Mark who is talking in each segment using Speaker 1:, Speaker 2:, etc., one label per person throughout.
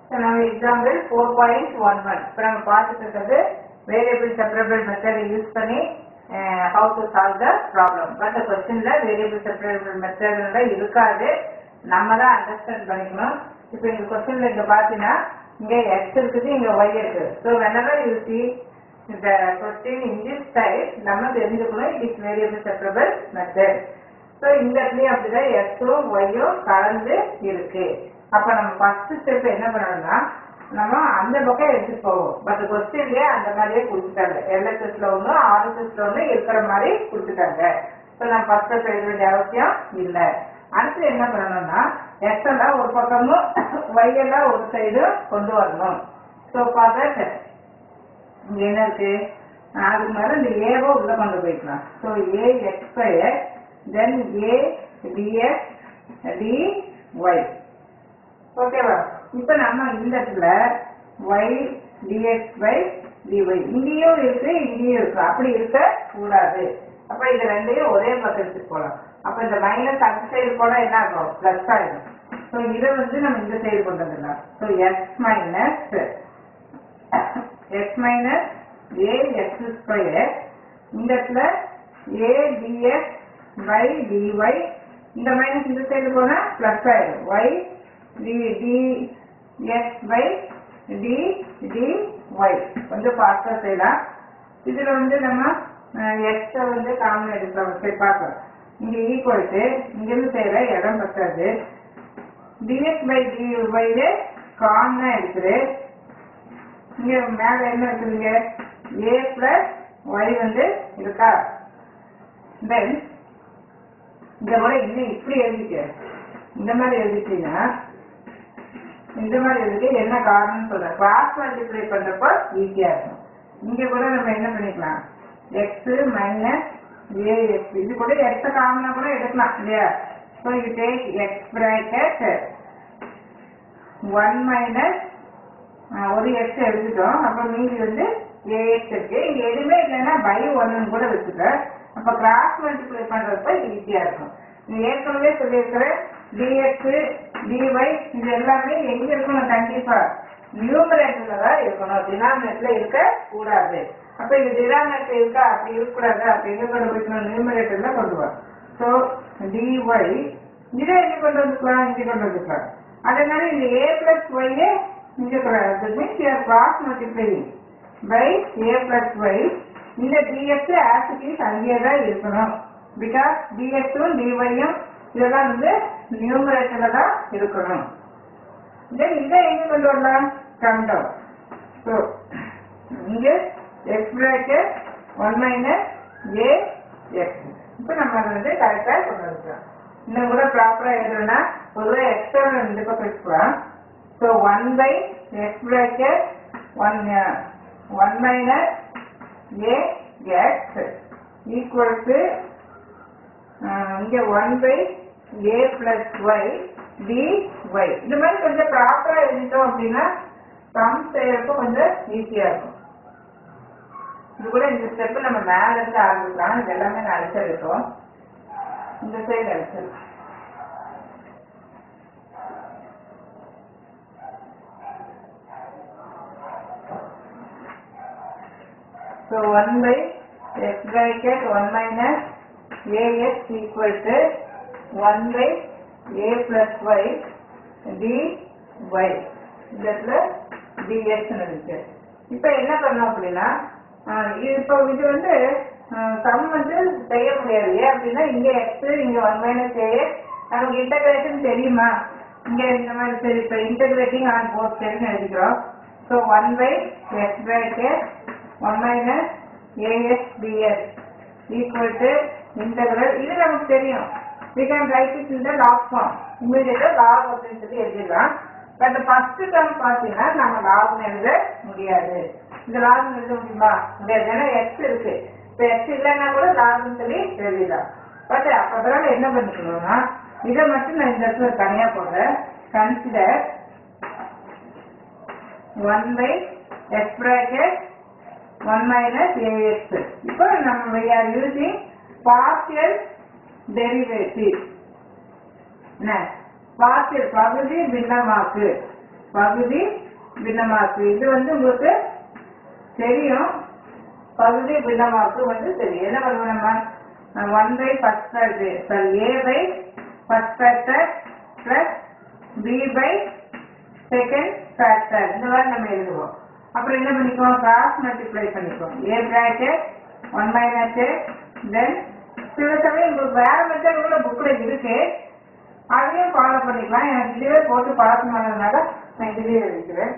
Speaker 1: So, நம்ம example four point one one இப்போ நம்ம பார்த்துட்டு இருக்கிறது வேரியபிள் செப்பரபிள் மெத்தடை யூஸ் பண்ணி how to solve the problem but கொஸ்டின்ல வேரியபிள் செப்பரபிள் மெத்தட் இருக்காது நம்ம தான் அண்டர்ஸ்டாண்ட் பண்ணிக்கணும் இப்போ இந்த கொஸ்டின்ல இங்க பார்த்தீங்கன்னா இங்க எக்ஸ் இருக்குது இங்க ஒய் இருக்குது ஸோ வெனவர் யூ சி இந்த கொஸ்டின் இன் திஸ் டைப் நம்ம தெரிஞ்சுக்கணும் it is variable separable method so இந்த இடத்துலயும் அப்படிதான் எக்ஸும் ஒய்யும் கலந்து இருக்கு அப்ப நம்ம ஃபர்ஸ்ட் ஸ்டெப் என்ன பண்ணணும்னா நம்ம அந்த பக்கம் எடுத்துட்டு போவோம் பட் கொஸ்டின்லயே அந்த மாதிரியே கொடுத்துட்டாங்க எல்எஸ்எஸ்ல ஒண்ணு ஆர்எஸ்எஸ்ல ஒண்ணு இருக்கிற மாதிரி கொடுத்துட்டாங்க ஸோ நம்ம ஃபர்ஸ்ட் ஸ்டெப் எழுத வேண்டிய அவசியம் இல்லை அடுத்து என்ன பண்ணணும்னா எக்ஸ் எல்லாம் ஒரு பக்கமும் ஒய் எல்லாம் ஒரு சைடும் கொண்டு வரணும் ஸோ ஃபார் இங்க என்ன இருக்கு அதுக்கு மேல இந்த ஏவோ உள்ள கொண்டு போய்க்கலாம் so A X square then A D X D Y ஓகேவா இப்போ நம்ம இந்த இடத்துல ஒய் டிஎக்ஸ் பை டிஒய் இங்கேயும் இருக்கு இங்கேயும் இருக்கு அப்படி இருக்க கூடாது அப்ப இது ரெண்டையும் ஒரே பக்கம் எடுத்துட்டு போகலாம் அப்ப இந்த மைனஸ் அந்த சைடு போனா என்ன ஆகும் பிளஸ் ஆயிடும் ஸோ இதை வந்து நம்ம இந்த சைடு கொண்டு வந்துடலாம் so X minus X minus A X square இந்த இடத்துல ஏ டிஎக்ஸ் பை டிஒய் இந்த மைனஸ் இந்த சைடு போனா பிளஸ் ஆயிடும் Y D D X by D D Y கொஞ்சம் ஃபாஸ்டா செய்யலாம் இதுல வந்து நம்ம எக்ஸை வந்து காமன் எடுக்கலாம் சரி பார்க்கலாம் இங்க ஈக்குவல் இங்கிருந்து செய்யற இடம் பத்தாது டிஎக்ஸ் பை டி ஒய்ல காமனா இருக்குது இங்க மேல என்ன இருக்குதுங்க ஏ பிளஸ் ஒய் வந்து இருக்கா தென் இந்த முறை இன்னும் இப்படி எழுதிக்க இந்த மாதிரி எழுதிட்டீங்கன்னா இந்த மாதிரி எழுதி என்ன காரணம்னு சொல்றேன் கிராஸ் மல்டிப்ளை பண்றப்போ ஈஸியா இருக்கும் இங்க கூட நம்ம என்ன பண்ணிக்கலாம் எக்ஸ் மைனஸ் ஏ எக்ஸ் இது கூட எக்ஸ் காமனா கூட எடுக்கலாம் இல்லையா so you take X bracket one minus ஒரு எக்ஸ் எடுத்துட்டோம் அப்ப மீதி வந்து ஏஎக்ஸ் இருக்கு இங்க எதுவுமே இல்லைன்னா பை ஒன்னு கூட வச்சுக்க அப்ப கிராஸ் மல்டிப்ளை பண்றப்ப ஈஸியா இருக்கும் நீ ஏற்கனவே சொல்லியிருக்கிற டிஎக்ஸ் டிஒய் இது எல்லாமே எங்க இருக்கணும் கண்டிப்பா நியூமரேட்டர்ல தான் இருக்கணும் டினாமினேட்டர்ல இருக்க கூடாது அப்ப இது டினாமினேட்டர் இருக்கா அப்படி இருக்கக்கூடாது அப்படி எங்க கொண்டு போய்க்கணும் நியூமரேட்டர்ல கொண்டு வா ஸோ டிஒய் இதை எங்க கொண்டு வந்துக்கலாம் இங்க கொண்டு வந்துக்கலாம் அதனால இந்த ஏ பிளஸ் ஒய்யே இங்க கூடாது means you are cross multiplying by A plus Y இந்த டிஎக்ஸ் ஆசிட்டிஸ் அங்கேயே தான் இருக்கணும் பிகாஸ் டிஎக்ஸும் டிஒய்யும் இதெல்லாம் வந்து நியூமரேட்டர்ல தான் இருக்கணும் தென் இதை எங்க கொண்டு வரலாம் கம் டவுன் ஸோ இங்க X bracket one minus A X இப்போ நம்ம அதை வந்து கரெக்டாக கொண்டு வந்துக்கலாம் இன்னும் கூட ப்ராப்பரா எழுதணும்னா பொதுவாக எக்ஸ்ட்ரா இந்த பக்கம் எடுத்துக்கலாம் so one by X bracket one one minus A X equal to இங்க one by A plus Y D Y இந்த மாதிரி கொஞ்சம் ப்ராப்பரா எழுதிட்டோம் அப்படின்னா சம் செய்யறப்ப கொஞ்சம் ஈஸியா இருக்கும் இது கூட இந்த ஸ்டெப் நம்ம மேல இருந்து ஆரம்பிக்கலாம் இது எல்லாமே நான் அடிச்சிருக்கோம் இந்த சைடு அடிச்சிருக்கோம் So 1 by x bracket 1 minus ax equal to 1 by a plus y dy இதுல dx இருக்கு இப்போ என்ன பண்ணோம் அப்படின்னா ஆஹ் இது இப்போ இது வந்து சம் வந்து செய்ய முடியாது ஏன் அப்படின்னா இங்க x இங்க 1 மைனஸ் ax நமக்கு இன்டகிரேஷன் தெரியுமா இங்க இந்த மாதிரி சரி இப்போ இன்டகிரேட்டிங் ஆன் போத் சைடுன்னு எழுதிக்கிறோம் so one by X bracket 1 minus ax dx equal to integral இது நமக்கு தெரியும் we can write it in the log form immediately log அப்படின்னு சொல்லி எழுதிடலாம் பட் ஃபர்ஸ்ட் டேர்ம் பார்த்தீங்கன்னா நம்ம log எழுத முடியாது இந்த log எழுத முடியுமா முடியாது ஏன்னா x இருக்கு இப்போ x இல்லைன்னா கூட log சொல்லி எழுதிடலாம் பட் அப்பதான் என்ன பண்ணிக்கணும்னா இதை மட்டும் நான் இந்த இடத்துல தனியா போடுறேன் consider one by X bracket 1 minus ax. இப்போ நம்ம we are using partial derivative. என்ன partial பகுதி பின்னமாக்கு பகுதி பின்னமாக்கு இது வந்து உங்களுக்கு தெரியும் பகுதி பின்னமாக்கு வந்து தெரியும் என்ன பண்ணுவோம் நம்ம one by first factor sorry a by first factor plus b by second factor இந்த மாதிரி நம்ம எழுதுவோம் அப்புறம் என்ன பண்ணிக்குவோம் கிராஸ் மல்டிப்ளை பண்ணிக்குவோம் a bracket one minus a then சில சமயம் உங்களுக்கு வேற மெத்தட் கூட புக்ல இருக்கு அதையும் ஃபாலோ பண்ணிக்கலாம் எனக்கு இதுவே போட்டு பழக்கமானதுனால நான் இதுலயே எழுதிக்கிறேன்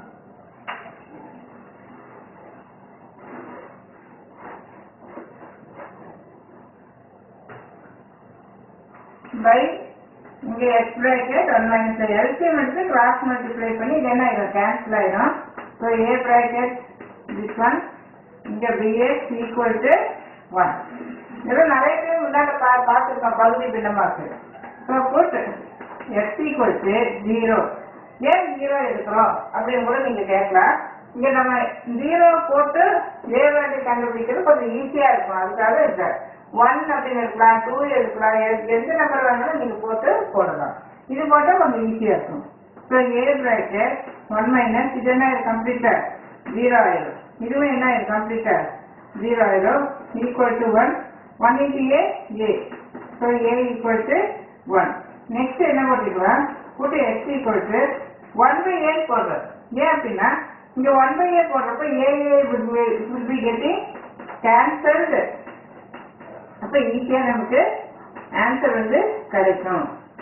Speaker 1: பை இங்க X bracket one minus LCM எடுத்து கிராஸ் மல்டிப்ளை பண்ணி இது என்ன ஆயிடும் கேன்சல் ஆயிடும் so a bracket this one இங்க பிஎக்ஸ் ஈக்குவல் டு ஒன் இதெல்லாம் நிறைய பேர் முன்னாடி பா பார்த்துருக்கோம் பகுதி பின்னமாக்கு so put x equal to zero ஏன் ஜீரோ எடுக்கிறோம் அப்படின்னு கூட நீங்க கேட்கலாம் இங்க நம்ம ஜீரோ போட்டு ஏ வேல்யூ கண்டுபிடிக்கிறது கொஞ்சம் ஈஸியா இருக்கும் அதுக்காக இருக்கு ஒன் அப்படின்னு இருக்கலாம் டூ இருக்கலாம் எ- எந்த நம்பர் வேணாலும் நீங்க போட்டு போடலாம் இது போட்டா கொஞ்சம் ஈஸியா இருக்கும் so a bracket one minus இது என்ன கம்ப்ளீட்டர் ஜீரோ ஆயிடும் இதுவும் என்ன கம்ப்ளீட்டர் ஜீரோ ஆயிடும் equal to one one into a a so a equal to one next என்ன போட்டுக்கலாம் போட்டு x equal to one by a போடுறது ஏன் அப்படின்னா இங்க ஒன் பை ஏ போடுறப்ப a a will be getting cancelled அப்ப ஈஸியா நமக்கு ஆன்சர் வந்து கிடைக்கும்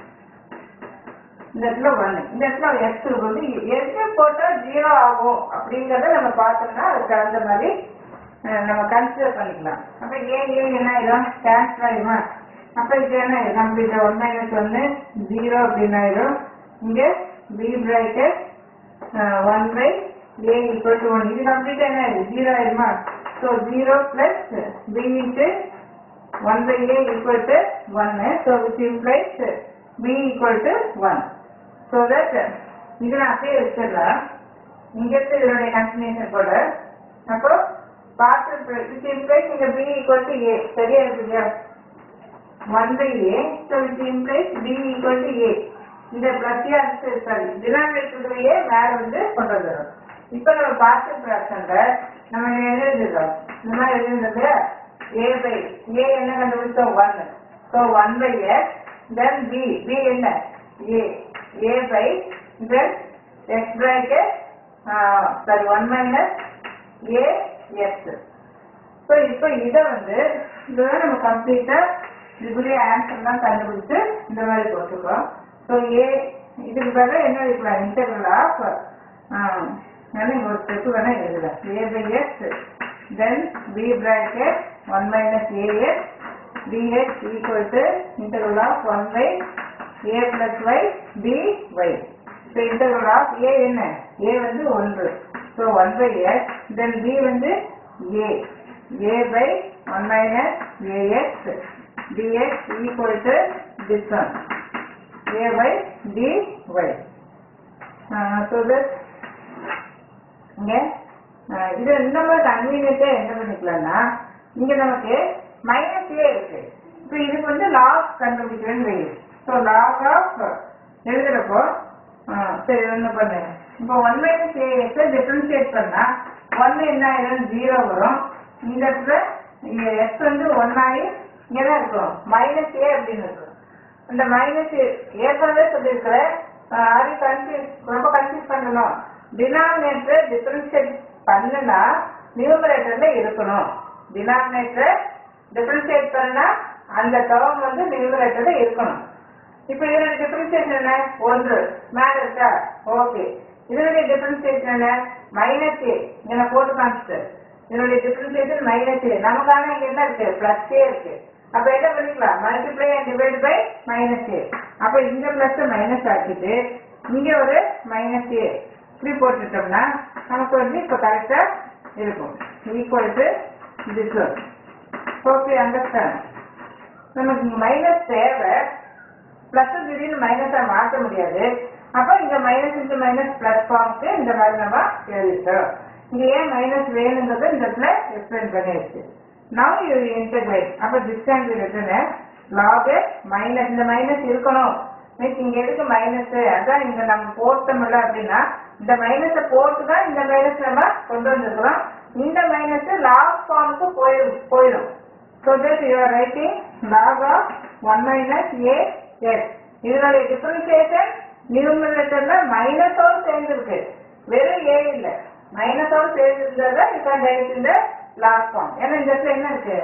Speaker 1: இந்த இடத்துல ஒன்று இந்த இடத்துல எக்ஸ் வந்து எது போட்டா ஜீரோ ஆகும் அப்படிங்கறத நம்ம பார்த்தோம்னா அதுக்கு தகுந்த மாதிரி அஹ், நம்ம கன்சிடர் பண்ணிக்கலாம் அப்ப ஏ ஏ என்ன ஆயிடும் கேன்சல் ஆயிடுமா அப்ப இது என்ன ஆயிடும் நம்மளுக்கு ஒன் மைனஸ் ஒன்னு ஜீரோ அப்படின்னு ஆயிடும் இங்க b bracket one by a equal to one இது கம்ப்ளீட்டா என்ன ஆயிடும் ஜீரோ ஆயிடுமா so zero plus b into 1 by a equal to 1 so which implies b equal to 1 so that இது நான் அப்படியே வச்சிடலாம் இங்க இருந்து இதனுடைய கண்டினியூஷன் போட அப்போ பார்சல் which implies இங்க b equal to a சரியா இருக்குங்க 1 by a so which implies b equal to a இந்த பிளஸ் சாரி டினாமினேட்டர் a மேல வந்து கொண்டு வந்துடும் இப்போ நம்ம பார்சல் ஃபிராக்ஷன்ல நம்ம என்ன எழுதிடுறோம் இந்த மாதிரி எழுதுறது a by a என்ன கண்டுபிடிச்சோம் 1 so 1 by x then b b என்ன a a by then x bracket uh, sorry 1 minus a x so இப்போ இதை வந்து இதுதான் நம்ம கம்ப்ளீட்டா இதுக்குரிய ஆன்சர்லாம் கண்டுபிடிச்சு இந்த மாதிரி போட்டுருக்கோம் ஸோ ஏ இதுக்கு பதிலாக என்ன இருக்கலாம் இன்டர்வல் ஆஃப் வேணா ஒரு ஸ்டெப் வேணா எழுதலாம் a by x then b bracket one minus a x d x equal to interval of one by A plus Y D y so interval of a என்ன ஏ வந்து ஒன்று so one by x then b வந்து a a by one minus a x d x equal to this one a by d y so that இங்க ah, இது இந்த மாதிரி கன்வீனியன்ட்டா என்ன பண்ணிக்கலாம்னா இங்க நமக்கு மைனஸ் ஏ இருக்கு இப்போ இதுக்கு வந்து லாக் கண்டுபிடிக்கிறேன்னு வைங்க ஸோ லாக் ஆஃப் எழுதுறப்போ அஹ், சரி ஒன்று பண்ணு இப்போ ஒன் மைனஸ் ஏ எக்ஸை டிஃபரன்ஷியேட் பண்ணா ஒன்று என்ன ஆயிடும் ஜீரோ வரும் இந்த இடத்துல இங்க எக்ஸ் வந்து ஒன்னாயி இங்கே தான் இருக்கும் மைனஸ் ஏ அப்படின்னு இருக்கும் இந்த மைனஸ் ஏற்கனவே சொல்லியிருக்கிறேன் அது கன்ஃபியூஸ் ரொம்ப கன்ஃபியூஸ் பண்ணணும் டினாமினேட்டர் டிஃபரன்ஷியேட் பண்ணுனா நியூமரேட்டர்ல இருக்கணும் டினாமினேட்டர் டிஃபரன்ஷியேட் பண்ணா அந்த டேர்ம் வந்து நியூமரேட்டர்ல இருக்கணும் இப்போ இதனுடைய டிஃபரன்ஷியேஷன் என்ன ஒன்று மேல இருக்கா ஓகே இதனுடைய டிஃபரன்ஷியேஷன் என்ன மைனஸ் ஏ இங்க நான் போட்டு காமிச்சிட்டேன் இதனுடைய டிஃபரன்ஷியேஷன் மைனஸ் ஏ நமக்கான இங்க என்ன இருக்கு பிளஸ் ஏ இருக்கு அப்ப என்ன பண்ணிக்கலாம் multiply and divide by minus a அப்ப இந்த பிளஸ் மைனஸ் ஆக்கிட்டு இங்க ஒரு மைனஸ் ஏ இப்படி போட்டுட்டோம்னா நமக்கு வந்து இப்ப கரெக்டா இருக்கும் equal to this one okay understand நமக்கு மைனஸ் தேவை பிளஸ் திடீர்னு மைனஸா மாற்ற முடியாது அப்ப இங்க மைனஸ் இன்டு மைனஸ் பிளஸ் ஃபார்முக்கு இந்த மாதிரி நம்ம எழுதிட்டோம் இங்க ஏன் மைனஸ் வேணுங்கிறத இந்த இடத்துல எக்ஸ்பிளைன் பண்ணியாச்சு நவ் யூ இன்டெகிரேட் அப்ப this can be written log minus இந்த மைனஸ் இருக்கணும் மீன்ஸ் இங்க எதுக்கு மைனஸ் அதான் இங்க நம்ம போட்டோம்ல அப்படின்னா இந்த மைனஸை போட்டு தான் இந்த மைனஸ் நம்ம கொண்டு வந்திருக்கிறோம் இந்த மைனஸ் லாஸ்ட் ஃபார்முக்கு போயிடும் போயிடும் so that you are writing log of one minus a s இதனுடைய டிஃபரன்சியேஷன் நியூமரேட்டர்ல மைனஸோடு சேர்ந்துருக்கு வெறும் ஏ இல்ல மைனஸோடு சேர்ந்துருந்ததை யூ கேன் ரைட் இந்த லாஸ்ட் ஃபார்ம் ஏன்னா இந்த இடத்துல என்ன இருக்கு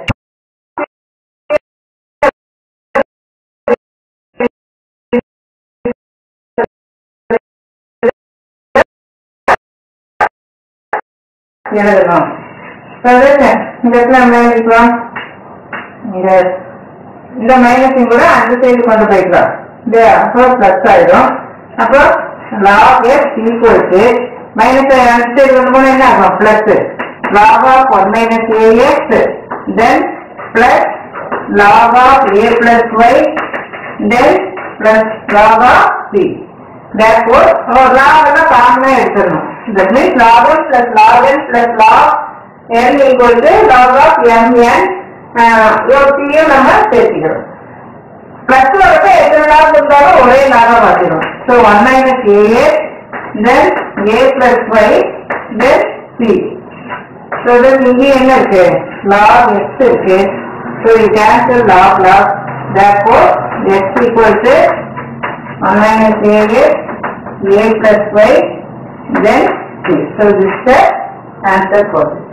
Speaker 1: எழுதணும் அதாவது இந்த இடத்துல நம்ம எழுதிக்கலாம் இங்க இந்த மைனஸையும் கூட அந்த சைடு கொண்டு போய்க்கலாம் இந்த அப்புறம் பிளஸ் ஆயிடும் அப்புறம் log s equal to minus அந்த சைடு கொண்டு போனா என்ன ஆகும் plus log of one minus a x then plus log of a plus y then plus log of c therefore our log எல்லாம் காமனா எடுத்துடணும் that means log n plus log n plus log n equal to log of mn ஒரு சியும் நம்ம சேர்த்துக்கிறோம் plus வரப்ப எத்தனை log இருந்தாலும் ஒரே லாகா மாத்திடும் so one minus a then a plus y then c so then இங்கே என்ன இருக்கு லாக் எக்ஸ் இருக்கு so you cancel log log therefore x equal to 1 minus a is a plus y then c. So this is the answer for this.